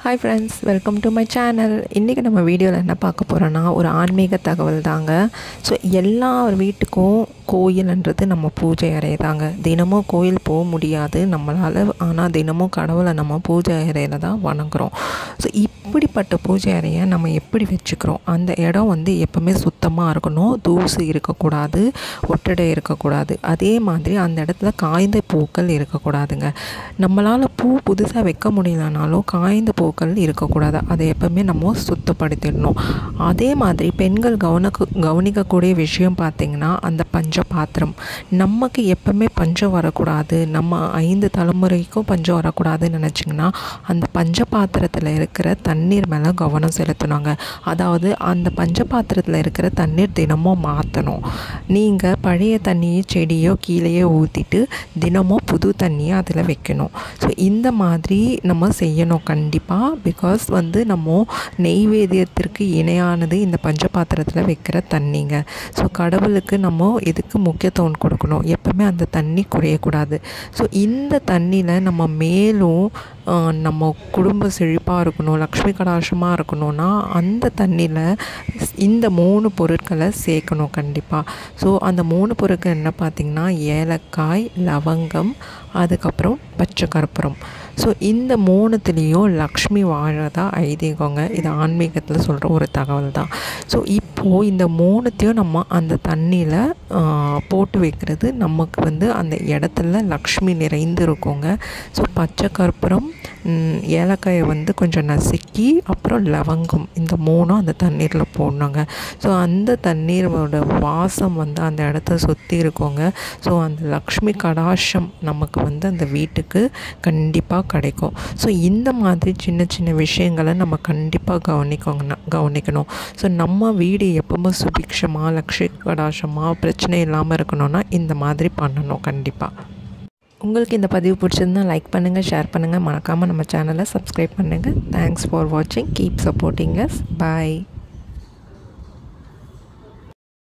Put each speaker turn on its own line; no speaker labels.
hi friends welcome to my channel இன்றைக்கி நம்ம வீடியோவில் என்ன பார்க்க போகிறோன்னா ஒரு ஆன்மீக தகவல் தாங்க ஸோ எல்லா வீட்டுக்கும் கோயில்ன்றது நம்ம பூஜை அறை தாங்க தினமும் கோயில் போக முடியாது நம்மளால் ஆனால் தினமும் கடவுளை நம்ம பூஜை அறையில் தான் வணங்குறோம் ஸோ இப்படிப்பட்ட பூஜை அறையை நம்ம எப்படி வச்சுக்கிறோம் அந்த இடம் வந்து எப்போவுமே சுத்தமாக இருக்கணும் தூசு இருக்கக்கூடாது ஒட்டடை இருக்கக்கூடாது அதே மாதிரி அந்த இடத்துல காய்ந்த பூக்கள் இருக்கக்கூடாதுங்க நம்மளால் பூ புதுசாக வைக்க முடியலனாலும் காய்ந்த பூக்கள் இருக்கக்கூடாது அதை எப்போவுமே நம்ம சுத்தப்படுத்திடணும் அதே மாதிரி பெண்கள் கவனிக்க கவனிக்கக்கூடிய விஷயம் பார்த்திங்கன்னா அந்த பஞ்ச பாத்திரம் நமக்கு எப்போவுமே பஞ்சம் வரக்கூடாது நம்ம ஐந்து தலைமுறைக்கும் பஞ்சம் வரக்கூடாதுன்னு நினச்சிங்கன்னா அந்த பஞ்ச பாத்திரத்தில் இருக்கிற தண்ணீர் மேலே கவனம் செலுத்தணுங்க அதாவது அந்த பஞ்ச பாத்திரத்தில் இருக்கிற தண்ணீர் தினமும் மாற்றணும் நீங்கள் பழைய தண்ணியை செடியோ கீழேயோ ஊற்றிட்டு தினமும் புது தண்ணியை அதில் வைக்கணும் ஸோ இந்த மாதிரி நம்ம செய்யணும் கண்டிப்பாக பிகாஸ் வந்து நம்ம நெய்வேத்தியத்திற்கு இணையானது இந்த பஞ்ச பாத்திரத்தில் வைக்கிற தண்ணிங்க ஸோ கடவுளுக்கு நம்ம இதுக்கு முக்கியத்துவம் கொடுக்கணும் எப்பவுமே அந்த தண்ணி குறையக்கூடாது ஸோ இந்த தண்ணியில் நம்ம மேலும் நம்ம குடும்ப செழிப்பாக இருக்கணும் லக்ஷ்மி கடாட்சமாக இருக்கணும்னா அந்த தண்ணியில் இந்த மூணு பொருட்களை சேர்க்கணும் கண்டிப்பாக ஸோ அந்த மூணு பொருட்கள் என்ன பார்த்திங்கன்னா ஏலக்காய் லவங்கம் அதுக்கப்புறம் பச்சை கற்பூரம் ஸோ இந்த மூணுத்துலேயும் லக்ஷ்மி வாழறதா ஐதீகங்க இது ஆன்மீகத்தில் சொல்கிற ஒரு தகவல் தான் ஸோ இப்போது இந்த மூணுத்தையும் நம்ம அந்த தண்ணியில் போட்டு வைக்கிறது நமக்கு வந்து அந்த இடத்துல லக்ஷ்மி நிறைந்து இருக்குங்க ஸோ பச்சை கற்பூரம் ஏலக்காயை வந்து கொஞ்சம் நசுக்கி அப்புறம் லவங்கம் இந்த மூணும் அந்த தண்ணீரில் போடணுங்க ஸோ அந்த தண்ணீரோட வாசம் வந்து அந்த இடத்த சுற்றி இருக்கோங்க ஸோ அந்த லக்ஷ்மி கடாஷம் நமக்கு வந்து அந்த வீட்டுக்கு கண்டிப்பாக கிடைக்கும் ஸோ இந்த மாதிரி சின்ன சின்ன விஷயங்களை நம்ம கண்டிப்பாக கவனிக்கோங்க கவனிக்கணும் ஸோ நம்ம வீடு எப்பவுமே சுபிக்ஷமாக லக்ஷ்மி கடாஷமாக பிரச்சனை இல்லாமல் இருக்கணும்னா இந்த மாதிரி பண்ணணும் கண்டிப்பாக உங்களுக்கு இந்த பதிவு பிடிச்சிருந்தா லைக் பண்ணுங்கள் ஷேர் பண்ணுங்கள் மறக்காமல் நம்ம சேனலை சப்ஸ்கிரைப் பண்ணுங்கள் தேங்க்ஸ் ஃபார் வாட்சிங் கீப் சப்போர்ட்டிங் அஸ் பாய்